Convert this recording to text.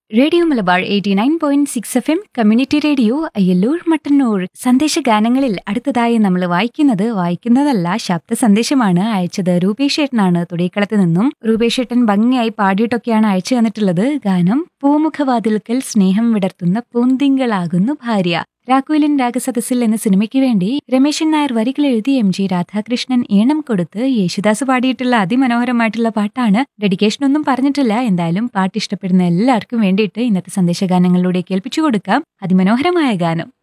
radio Malabar eighty nine point six F M community radio Ayyallur Mattannur സന്ദേശ ഗാനങ്ങളിൽ അടുത്തതായി നമ്മൾ വായിക്കുന്നത് വായിക്കുന്നതല്ല ശബ്ദ സന്ദേശമാണ് അയച്ചത് രൂപേഷേട്ടനാണ് തുടിക്കളത്ത് നിന്നും രൂപേഷേട്ടൻ ഭംഗിയായി പാടിയിട്ടൊക്കെയാണ് അയച്ചു തന്നിട്ടുള്ളത് ഗാനം പൂമുഖവാതിൽക്കൽ സ്നേഹം വിടർത്തുന്ന പൂന്തിങ്കളാകുന്നു ഭാര്യ രാഘുലൻ രാഗസദസ്സിൽ എന്ന സിനിമയ്ക്ക് വേണ്ടി രമേശൻ നായർ വരികൾ എഴുതി എം ജി രാധാകൃഷ്ണൻ ഈണം കൊടുത്ത് യേശുദാസ് പാടിയിട്ടുള്ള അതിമനോഹരമായിട്ടുള്ള പാട്ടാണ് ഡെഡിക്കേഷൻ ഒന്നും പറഞ്ഞിട്ടില്ല എന്തായാലും പാട്ട് ഇഷ്ടപ്പെടുന്ന എല്ലാവർക്കും വേണ്ടിയിട്ട് ഇന്നത്തെ സന്ദേശഗാനങ്ങളിലൂടെ കേൾപ്പിച്ചു കൊടുക്കാം അതിമനോഹരമായ ഗാനം